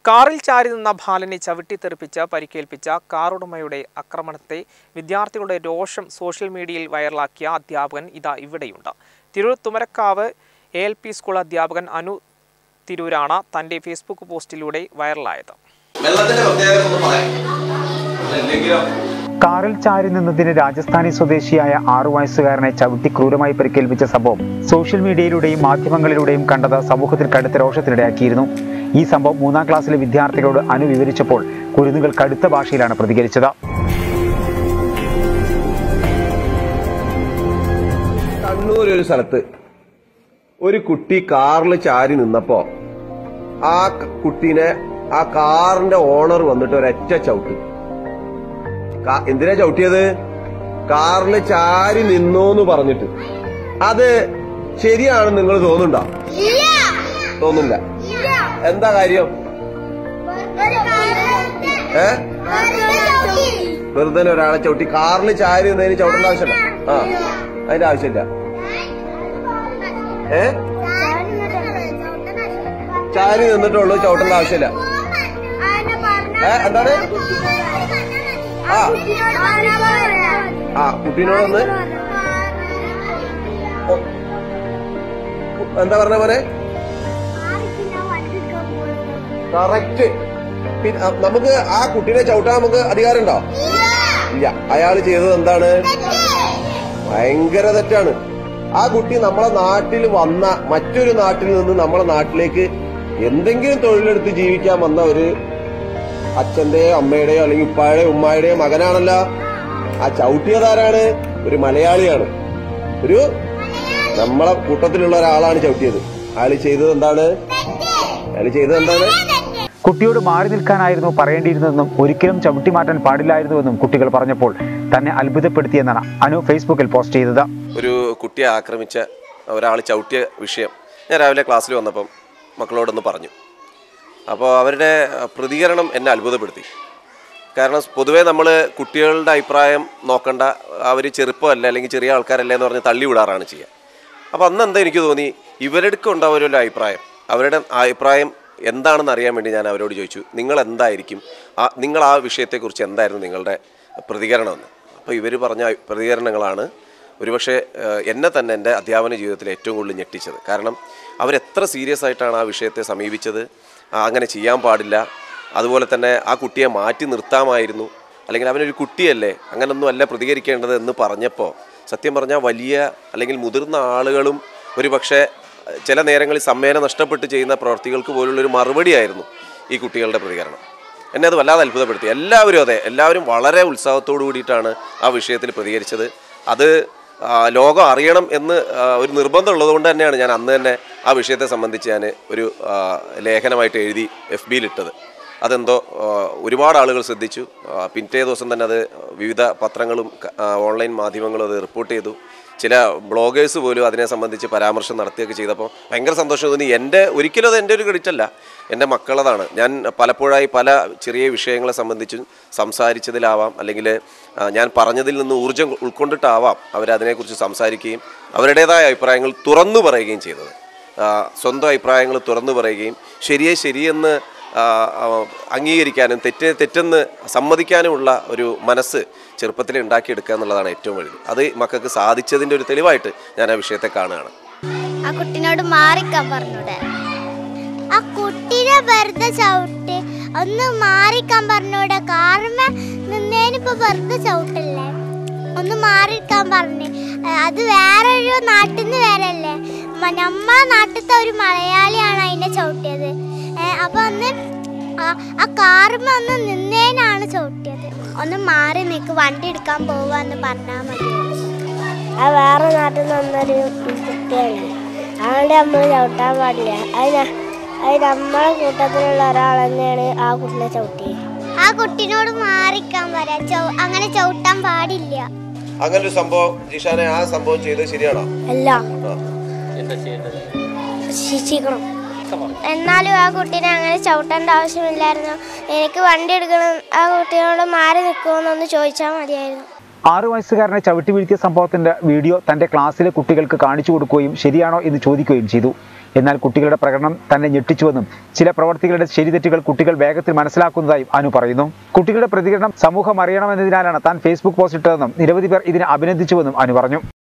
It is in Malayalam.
കാറിൽ ചാരി നിന്ന ബാലനെ ചവിട്ടിത്തെറിപ്പിച്ച് പരിക്കേൽപ്പിച്ച കാറുടമയുടെ ആക്രമണത്തെ വിദ്യാർത്ഥികളുടെ രോഷം സോഷ്യൽ മീഡിയയിൽ വൈറലാക്കിയ അധ്യാപകൻ ഇതാ ഇവിടെയുണ്ട് Tirur Thumarakkavu A L P school അധ്യാപകൻ അനു തിരൂരാണ് തൻ്റെ ഫേസ്ബുക്ക് പോസ്റ്റിലൂടെ വൈറലായത് വെള്ളത്തിന്റെ പ്രത്യേകത ഒന്ന് പറയാം അല്ലെങ്കിലോ കാറിൽ ചാരി നിന്നതിന് രാജസ്ഥാനി സ്വദേശിയായ ആറു വയസ്സുകാരനെ ചവിട്ടി ക്രൂരമായി പരിക്കേൽപ്പിച്ച സംഭവം സോഷ്യൽ മീഡിയയിലൂടെയും മാധ്യമങ്ങളിലൂടെയും കണ്ടത് സമൂഹത്തിൽ കടുത്ത രോഷത്തിനിടയാക്കിയിരുന്നു ഈ സംഭവം മൂന്നാം ക്ലാസ്സിലെ വിദ്യാർത്ഥികളോട് അനു വിവരിച്ചപ്പോൾ കുരുന്നുകൾ കടുത്ത ഭാഷയിലാണ് പ്രതികരിച്ചത് കണ്ണൂർ ഒരു സ്ഥലത്ത് ഒരു കുട്ടി കാറിൽ ചാരി നിന്നപ്പോ ആ ക- കുട്ടീനെ ആ കാറിന്റെ ഓണർ വന്നിട്ട് ഒരൊറ്റ ചവിട്ടി കാ- എന്തിനാ ചവിട്ടിയത് കാറിൽ ചാരി നിന്നോന്ന് പറഞ്ഞിട്ട് അത് ശരിയാണെന്ന് നിങ്ങൾ തോന്നുന്നുണ്ടോ തോന്നുന്നില്ല എന്താ കാര്യം ഏ വെറുതെ ഒരാളെ ചവിട്ടി കാറിൽ ചാരി നിന്നതിന് ചവിട്ടേണ്ട ആവശ്യമില്ല ആ അതിന്റെ ആവശ്യമില്ല ഏ ചാരി നിന്നിട്ടുള്ളൂ ചവിട്ടേണ്ട ആവശ്യമില്ല ഏ, എന്താണ്? ആ. ആ കുട്ടീനോടൊന്ന് ഓ, എന്താ പറഞ്ഞ പോലെ കറക്റ്റ് പിന്നെ അ, നമുക്ക് ആ കുട്ടീനെ ചവിട്ടാൻ നമുക്ക് അധികാരമുണ്ടോ ഇല്ല അയാൾ ചെയ്തത് എന്താണ് ഭയങ്കര തെറ്റാണ് ആ കുട്ടി നമ്മളെ നാട്ടിൽ വന്ന മറ്റൊരു നാട്ടിൽ നിന്ന് നമ്മളെ നാട്ടിലേക്ക് എന്തെങ്കിലും തൊഴിലെടുത്ത് ജീവിക്കാൻ വന്ന ഒരു അച്ഛന്റെയോ അമ്മയുടെയോ അല്ലെങ്കിൽ ഉപ്പായുടെയോ ഉമ്മായുടെയോ മകനാണല്ലോ ആ ചവിട്ടിയതാരാണ് ഒരു മലയാളിയാണ് ഒരു നമ്മളെ കൂട്ടത്തിലുള്ള ഒരാളാണ് ചവിട്ടിയത് അയാൾ ചെയ്തത് എന്താണ് അയാൾ ചെയ്തത് എന്താണ് കുട്ടിയോട് മാറി നിൽക്കാനായിരുന്നു പറയേണ്ടിയിരുന്നതെന്നും ഒരിക്കലും ചവിട്ടി മാറ്റാൻ പാടില്ലായിരുന്നുവെന്നും കുട്ടികൾ പറഞ്ഞപ്പോൾ തന്നെ അത്ഭുതപ്പെടുത്തിയെന്നാണ് അനു ഫേസ്ബുക്കിൽ പോസ്റ്റ് ചെയ്തത് ഒരു കുട്ടിയെ ആക്രമിച്ച ഒരാൾ ചവിട്ടിയ വിഷയം ഞാൻ രാവിലെ ക്ലാസ്സിൽ വന്നപ്പം മക്കളോടൊന്ന് പറഞ്ഞു അപ്പോൾ അവരുടെ പ്രതികരണം എന്നെ അത്ഭുതപ്പെടുത്തി കാരണം പൊതുവേ നമ്മൾ കുട്ടികളുടെ അഭിപ്രായം നോക്കണ്ട അവർ ചെറുപ്പമല്ല അല്ലെങ്കിൽ ചെറിയ ആൾക്കാരല്ല എന്ന് പറഞ്ഞ് തള്ളി വിടാറാണ് ചെയ്യുക അപ്പോൾ അന്ന് എന്താ എനിക്ക് തോന്നി ഇവരുടെ ഉണ്ടാവുമല്ലോ അഭിപ്രായം അവരുടെ ആ അഭിപ്രായം എന്താണെന്ന് അറിയാൻ വേണ്ടി ഞാൻ അവരോട് ചോദിച്ചു നിങ്ങൾ എന്തായിരിക്കും ആ നിങ്ങൾ ആ വിഷയത്തെക്കുറിച്ച് എന്തായിരുന്നു നിങ്ങളുടെ പ്രതികരണമെന്ന് അപ്പോൾ ഇവർ പറഞ്ഞ പ്രതികരണങ്ങളാണ് ഒരുപക്ഷെ ഏഹ്, എന്നെ തന്നെ എൻ്റെ അധ്യാപന ജീവിതത്തിൽ ഏറ്റവും കൂടുതൽ ഞെട്ടിച്ചത് കാരണം അവരെത്ര സീരിയസ് ആയിട്ടാണ് ആ വിഷയത്തെ സമീപിച്ചത് ആ, അങ്ങനെ ചെയ്യാൻ പാടില്ല അതുപോലെ തന്നെ ആ കുട്ടിയെ മാറ്റി നിർത്താമായിരുന്നു അല്ലെങ്കിൽ അവനൊരു കുട്ടിയല്ലേ അങ്ങനൊന്നും അല്ല പ്രതികരിക്കേണ്ടത് എന്ന് പറഞ്ഞപ്പോൾ സത്യം പറഞ്ഞാൽ വലിയ അല്ലെങ്കിൽ മുതിർന്ന ആളുകളും ഒരു പക്ഷേ ചില നേരങ്ങളിൽ സമ്മേനം നഷ്ടപ്പെട്ട് ചെയ്യുന്ന പ്രവർത്തികൾക്ക് പോലുള്ളൊരു മറുപടിയായിരുന്നു ഈ കുട്ടികളുടെ പ്രതികരണം എന്നെ അത് വല്ലാതെ അത്ഭുതപ്പെടുത്തി എല്ലാവരും അതെ എല്ലാവരും വളരെ ഉത്സാഹത്തോടു കൂടിയിട്ടാണ് ആ വിഷയത്തിൽ പ്രതികരിച്ചത് അത് ആ, ലോകം അറിയണം എന്ന് ആ, ഒരു നിർബന്ധം ഉള്ളതുകൊണ്ട് തന്നെയാണ് ഞാൻ അന്ന് തന്നെ ആ വിഷയത്തെ സംബന്ധിച്ച് ഞാൻ ഒരു ആ, ലേഖനമായിട്ട് എഴുതി എഫ് ബിയിലിട്ടത് അതെന്തോ ആ, ഒരുപാട് ആളുകൾ ശ്രദ്ധിച്ചു ആ, പിറ്റേ ദിവസം തന്നെ അത് വിവിധ പത്രങ്ങളും ക- ആ, ഓൺലൈൻ മാധ്യമങ്ങളും അത് റിപ്പോർട്ട് ചെയ്തു ചില ബ്ലോഗേഴ്സ് പോലും അതിനെ സംബന്ധിച്ച് പരാമർശം നടത്തുകയൊക്കെ ചെയ്തപ്പോൾ ഭയങ്കര സന്തോഷം തോന്നി എൻ്റെ ഒരിക്കലും അത് എൻ്റെ ഒരു ക്രെഡിറ്റ് അല്ല എൻ്റെ മക്കളതാണ് ഞാൻ പലപ്പോഴായി പല ചെറിയ വിഷയങ്ങളെ സംബന്ധിച്ചും സംസാരിച്ചതിലാവാം അല്ലെങ്കിൽ ആ, ഞാൻ പറഞ്ഞതിൽ നിന്ന് ഊർജ്ജം ഉൾക്കൊണ്ടിട്ടാവാം അവരതിനെക്കുറിച്ച് സംസാരിക്കുകയും അവരുടേതായ അഭിപ്രായങ്ങൾ തുറന്നു പറയുകയും ചെയ്തത് ആ, സ്വന്തം അഭിപ്രായങ്ങൾ തുറന്നു പറയുകയും ശരിയെ ശരിയെന്ന് ആ, ആ, അംഗീകരിക്കാനും തെറ്റ് തെറ്റെന്ന് സമ്മതിക്കാനുമുള്ള ഒരു മനസ്സ് ചെറുപ്പത്തിൽ ഉണ്ടാക്കിയെടുക്കുക എന്നുള്ളതാണ് ഏറ്റവും വലുത് അത് മക്കൾക്ക് സാധിച്ചതിൻ്റെ ഒരു തെളിവായിട്ട് ഞാൻ ആ വിഷയത്തെ കാണുകയാണ് ആ കുട്ടിനോട് മാറിക്കാൻ പറഞ്ഞൂടെ ആ കുട്ടീനെ വെറുതെ ചവിട്ടി ഒന്ന് മാറിക്കാൻ പറഞ്ഞൂടെ കാരണം നിന്നേനിപ്പോ വെറുതെ ചവിട്ടല്ലേ ഒന്ന് മാറിക്കാൻ പറഞ്ഞ് അത് വേറൊരു നാട്ടിൽ നിന്ന് വരല്ലേ മ- നമ്മ നാട്ടിലത്തെ ഒരു മലയാളിയാണ് അതിനെ ചവിട്ടിയത് ഏ, അപ്പൊ ഒന്ന് ആ- ആ കാറുമ്മ ഒന്ന് നിന്നേനാണ് ചവിട്ടിയത് ഒന്ന് മാറി നിൽക്ക് വണ്ടി എടുക്കാൻ പോവാന്ന് പറഞ്ഞാൽ മതി ആ വേറെ നാട്ടിൽ നിന്നൊരു കുട്ടിയാണ് അതുകൊണ്ട് നമ്മൾ ചവിട്ടാൻ പാടില്ല അത് ന- അത് നമ്മളെ കൂട്ടത്തിലുള്ള ഒരാൾ തന്നെയാണ് ആ കുട്ടിനെ ചവിട്ടിയത് ആ കുട്ടിനോട് മാറിക്കാൻ പറയാ ചൗ- അങ്ങനെ ചവിട്ടാൻ പാടില്ല അങ്ങനെ ഒരു സംഭവം ജിഷാനെ ആ സംഭവം ചെയ്തത് ശരിയാണോ അല്ല ശിക്ഷിക്കണം എന്നാലും ആ കുട്ടീനെ അങ്ങനെ ചവിട്ടേണ്ട ആവശ്യമില്ലായിരുന്നു എനിക്ക് വണ്ടി എടുക്കണം ആ കുട്ടിയോട് മാറി നിൽക്കുമെന്നൊന്ന് ചോദിച്ചാൽ മതിയായിരുന്നു ആറു വയസ്സുകാരനെ ചവിട്ടി വീഴ്ത്തിയ സംഭവത്തിന്റെ വീഡിയോ തന്റെ ക്ലാസ്സിലെ കുട്ടികൾക്ക് കാണിച്ചു കൊടുക്കുകയും ശരിയാണോ എന്ന് ചോദിക്കുകയും ചെയ്തു എന്നാൽ കുട്ടികളുടെ പ്രകടനം തന്നെ ഞെട്ടിച്ചുവെന്നും ചില പ്രവർത്തികളുടെ ശരിതെറ്റുകൾ കുട്ടികൾ വേഗത്തിൽ മനസ്സിലാക്കുന്നതായും അനു പറയുന്നു കുട്ടികളുടെ പ്രതികരണം സമൂഹം അറിയണമെന്നതിനാലാണ് താൻ ഫേസ്ബുക്ക് പോസ്റ്റ് ഇട്ടതെന്നും നിരവധി പേർ ഇതിനെ അഭിനന്ദിച്ചുവെന്നും അനു പറഞ്ഞു